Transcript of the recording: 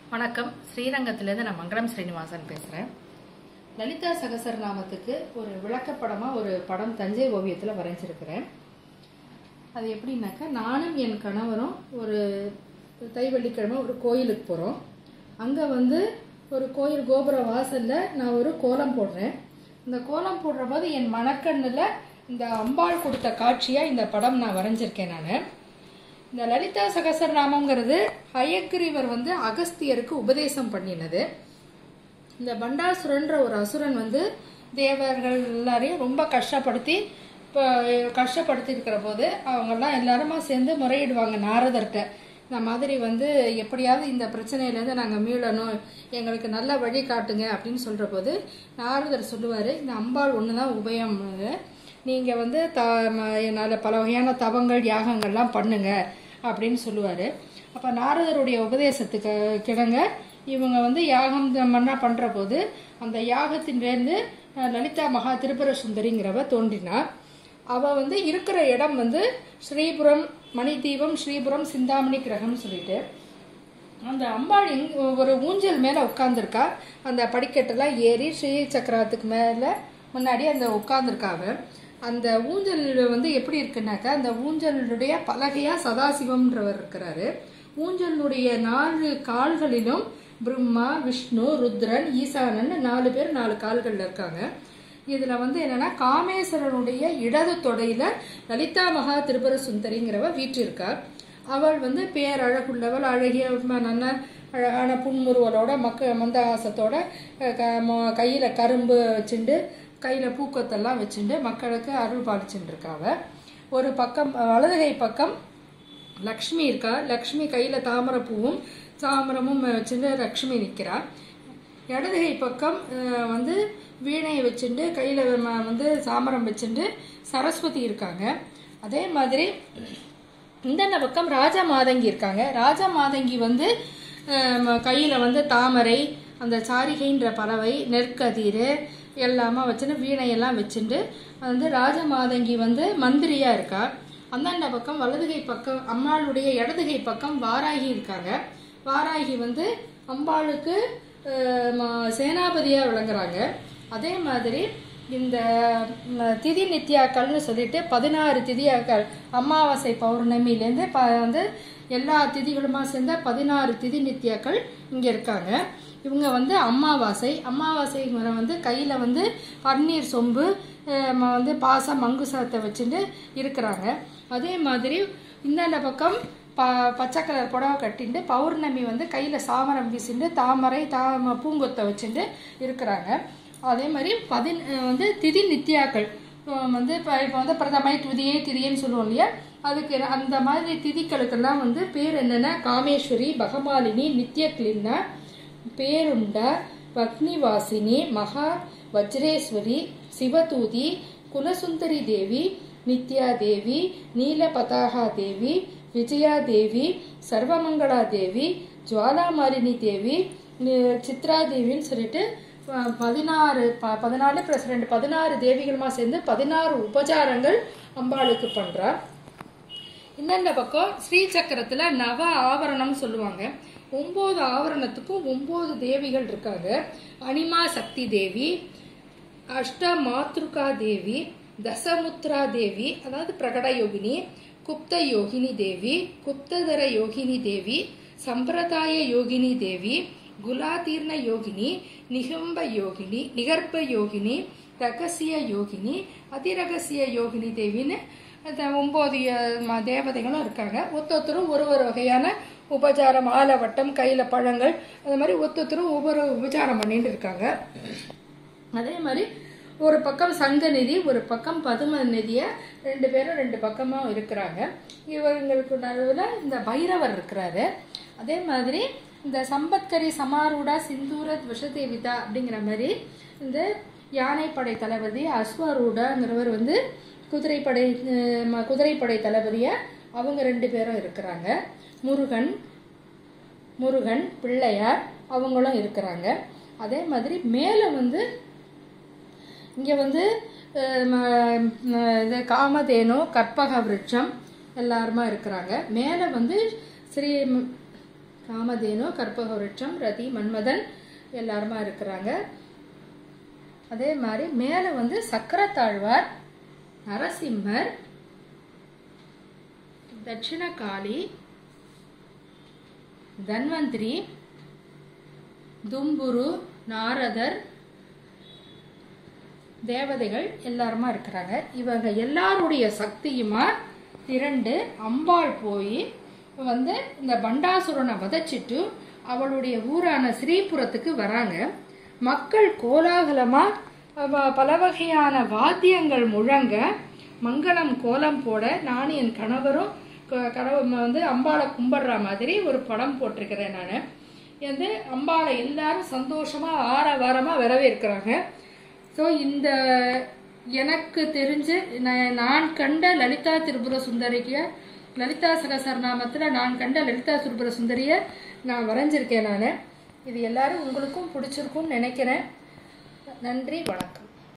வணக்கம் ஸ்ரீரங்கத்திலேருந்து நான் மங்களம் ஸ்ரீனிவாசன் பேசுகிறேன் லலிதா சகசரநாமத்துக்கு ஒரு விளக்கப்படமாக ஒரு படம் தஞ்சை ஓவியத்தில் வரைஞ்சிருக்கிறேன் அது எப்படின்னாக்கா நானும் என் கணவரும் ஒரு தை வெள்ளிக்கிழமை ஒரு கோயிலுக்கு போகிறோம் அங்கே வந்து ஒரு கோயில் கோபுர வாசலில் நான் ஒரு கோலம் போடுறேன் இந்த கோலம் போடுற போது என் மணக்கண்ணில் இந்த அம்பாள் கொடுத்த காட்சியாக இந்த படம் நான் வரைஞ்சிருக்கேன் நான் இந்த லலிதா சகசரநாமங்கிறது ஹயக்ரீவர் வந்து அகஸ்தியருக்கு உபதேசம் பண்ணினது இந்த பண்டாசுரன்ற ஒரு அசுரன் வந்து தேவர்கள் எல்லாரையும் ரொம்ப கஷ்டப்படுத்தி இப்போ கஷ்டப்படுத்தி இருக்கிற போது அவங்கெல்லாம் எல்லாருமா சேர்ந்து முறையிடுவாங்க நாரதர்கிட்ட இந்த மாதிரி வந்து எப்படியாவது இந்த பிரச்சனையிலேருந்து நாங்கள் மீளணும் எங்களுக்கு நல்ல வழி காட்டுங்க அப்படின்னு சொல்கிற போது நாரதர் சொல்லுவார் இந்த அம்பாள் ஒன்று தான் உபயம் நீங்கள் வந்து த ம- நல்ல பல வகையான தவங்கள் யாகங்கள்லாம் பண்ணுங்க அப்படின்னு சொல்லுவார் அப்போ நாரதருடைய உபதேசத்துக்கு கிடங்க இவங்க வந்து யாகம் பண்ணா பண்ணுற போது அந்த யாகத்தின்லேருந்து அஹ், லலிதா மகா திரிபுர சுந்தரிங்கிறவ தோன்றினார் அவ வந்து இருக்கிற இடம் வந்து ஸ்ரீபுரம் மணிதீபம் ஸ்ரீபுரம் சிந்தாமணி கிரகம்னு சொல்லிட்டு அந்த அம்பாள் எங் ஒரு ஊஞ்சல் மேலே உட்காந்துருக்கா அந்த படிக்கட்டெல்லாம் ஏறி ஸ்ரீ சக்கரத்துக்கு மேலே முன்னாடி அந்த உட்காந்துருக்காவ அந்த ஊஞ்சல் வந்து எப்படி இருக்குன்னாக்கா அந்த ஊஞ்சலுடைய பலகையா சதாசிவம்ன்றவர் இருக்கிறாரு ஊஞ்சலுடைய நாலு கால்களிலும் பிரம்மா விஷ்ணு ருத்ரன் ஈசானன் நாலு பேர் நாலு கால்கள்ல இருக்காங்க இதுல வந்து என்னன்னா காமேஸ்வரனுடைய இடது தொடையில லலிதா மகா திரிபுர சுந்தரிங்கிறவ வீற்றிருக்கார் அவள் வந்து பேரழகுள்ளவள் அழகிய ம- நல்ல அழகான புன்முறுவலோட மக்க மந்தகாசத்தோட அஹ், க- ம- கையில கரும்பு வச்சுண்டு கையில பூக்கத்தெல்லாம் வச்சுண்டு மக்களுக்கு அருள் பாலிச்சுட்டு இருக்காவ ஒரு பக்கம் வலதுகை பக்கம் லக்ஷ்மி இருக்கா லக்ஷ்மி கையில தாமரை பூவும் தாமரமும் வச்சுட்டு லக்ஷ்மி நிக்கிறா இடதுகை பக்கம் அஹ், வந்து வீணையை வச்சுட்டு கையில் வந்து சாமரம் வச்சுட்டு சரஸ்வதி இருக்காங்க அதே மாதிரி இந்தந்த பக்கம் ராஜா மாதங்கி இருக்காங்க ராஜா மாதங்கி வந்து கையில் வந்து தாமரை அந்த சாரிகைன்ற பறவை நெற்கதிர் எல்லாமே வச்சுட்டு வீணையெல்லாம் வச்சுட்டு வந்து ராஜ மாதங்கி வந்து மந்திரியா இருக்கா அந்தாண்ட பக்கம் வலதுகை பக்கம் அம்மாளுடைய இடதுகை பக்கம் வாராகி இருக்காங்க வாராகி வந்து அம்பாளுக்கு அஹ், ம- சேனாபதியா விளங்குறாங்க அதே மாதிரி இந்த ம், திதி நித்யாக்கள்னு சொல்லிட்டு பதினாறு திதியாக்கள் அமாவாசை பௌர்ணமிலேருந்து ப வந்து எல்லா திதிகளுமா சேர்ந்த பதினாறு திதி நித்யாக்கள் இங்கே இருக்காங்க இவங்க வந்து அமாவாசை அமாவாசை முறை வந்து கையில் வந்து பன்னீர் சொம்பு அஹ், ம- வந்து பாசம் மங்குசத்தை வச்சுட்டு இருக்கிறாங்க அதே மாதிரி இந்தாண்ட பக்கம் ப பச்சை கலர் புடவை கட்டிட்டு பௌர்ணமி வந்து கையில் சாமரம் வீசிட்டு தாமரை தாம பூங்கொத்தை வச்சுட்டு இருக்கிறாங்க அதே மாதிரி பதின் அஹ் வந்து திதி நித்யாக்கள் அஹ் வந்து இப்போ இப்போ வந்து பிரதமை துதியை திதியன்னு சொல்லுவோம் இல்லையா அதுக்கு அந்த மாதிரி திதிகளுக்கெல்லாம் வந்து பேர் என்னென்னா காமேஸ்வரி பகமாலினி நித்யக்லின்னா பேருண்டா பக்னிவாசினி மகா வஜ்ரேஸ்வரி சிவதூதி குலசுந்தரி தேவி நித்யா தேவி நீலபதாகா தேவி விஜயா தேவி சர்வமங்களா தேவி ஜுவாலாமாலினி தேவி நி- சித்ரா தேவின்னு சொல்லிட்டு அஹ், பதினாறு ப பதினாலு ப்ளஸ் ரெண்டு பதினாறு தேவிகளுமா சேர்ந்து பதினாறு உபச்சாரங்கள் அம்பாளுக்கு பண்றா இன்னொரு பக்கம் ஸ்ரீ சக்கரத்துல நவ ஆவரணம் சொல்லுவாங்க ஒன்பது ஆவரணத்துக்கும் ஒன்பது தேவிகள் இருக்காங்க அனிமா சக்தி தேவி அஷ்ட மாத்ருகா தேவி தசமுத்ரா தேவி அதாவது பிரகட யோகினி குப்த யோகினி தேவி குப்ததர யோகினி தேவி சம்பிரதாய யோகினி தேவி குலாதீர்ண யோகினி நிகம்ப யோகினி நிகர்ப்ப யோகினி ரகசிய யோகினி அதிரகசிய யோகினி தேவின்னு அந்த ஒம்பது ம- தேவதைகளும் இருக்காங்க ஒத்தொத்தரும் ஒரு ஒரு வகையான உபச்சாரம் ஆலவட்டம் கையில் பழங்கள் அது மாதிரி ஒத்தொத்தரும் ஒவ்வொரு உபச்சாரம் பண்ணிட்டு இருக்காங்க அதே மாதிரி ஒரு பக்கம் சங்க நிதி ஒரு பக்கம் பதும நிதிய ரெண்டு பேரும் ரெண்டு பக்கமாக இருக்கிறாங்க இவங்களுக்கு நடுவில் இந்த பைரவர் இருக்கிறாரு அதே மாதிரி இந்த சம்பத்கரி சமாரூடா சிந்தூர விஷதேவிதா அப்படிங்கிற மாதிரி இந்த யானைப்படை தளபதி அஸ்வரூடாங்கிறவர் வந்து குதிரைப்படை அஹ், ம- குதிரைப்படை தளபதியா அவங்க ரெண்டு பேரும் இருக்கிறாங்க முருகன் முருகன் பிள்ளையார் அவங்களும் இருக்கிறாங்க அதே மாதிரி மேலே வந்து இங்கே வந்து அஹ், ம- ம- இது காமதேனு கற்பக விருட்சம் எல்லாருமா இருக்கிறாங்க மேலே வந்து ஸ்ரீ ம், காமதேனு கற்பகவருட்சம் ரதி மன்மதன் எல்லாருமா இருக்கிறாங்க அதே மாதிரி மேலே வந்து சக்கரத்தாழ்வார் நரசிம்மர் தட்சிணகாளி தன்வந்திரி தும்புரு நாரதர் தேவதைகள் எல்லாருமா இருக்கிறாங்க இவங்க எல்லாருடைய சக்தியுமா திரண்டு அம்பாள் போய் வந்து இந்த பண்டாசுரனை வதைச்சிட்டு அவளுடைய ஊரான ஸ்ரீபுரத்துக்கு வராங்க மக்கள் கோலாகலமா அவ- பல வகையான வாத்தியங்கள் முழங்க மங்களம் கோலம் போட நானும் என் கணவரும் க- கணவர் வந்து அம்பாளை கும்பிடுற மாதிரி ஒரு படம் போட்டிருக்கிறேன் நான் வந்து அம்பாளை எல்லாரும் சந்தோஷமா ஆரவாரமா வரவேற்கிறாங்க ஸோ இந்த எனக்கு தெரிஞ்சு நான் நான் கண்ட லலிதா திரிபுர சுந்தரிக்கு லலிதா சகசரநாமத்தில் நான் கண்ட லலிதா திரிபுர சுந்தரியை நான் வரைஞ்சிருக்கேன் நான் இது எல்லாரும் உங்களுக்கும் பிடிச்சிருக்கும்னு நினைக்கிறேன் நன்றி வணக்கம்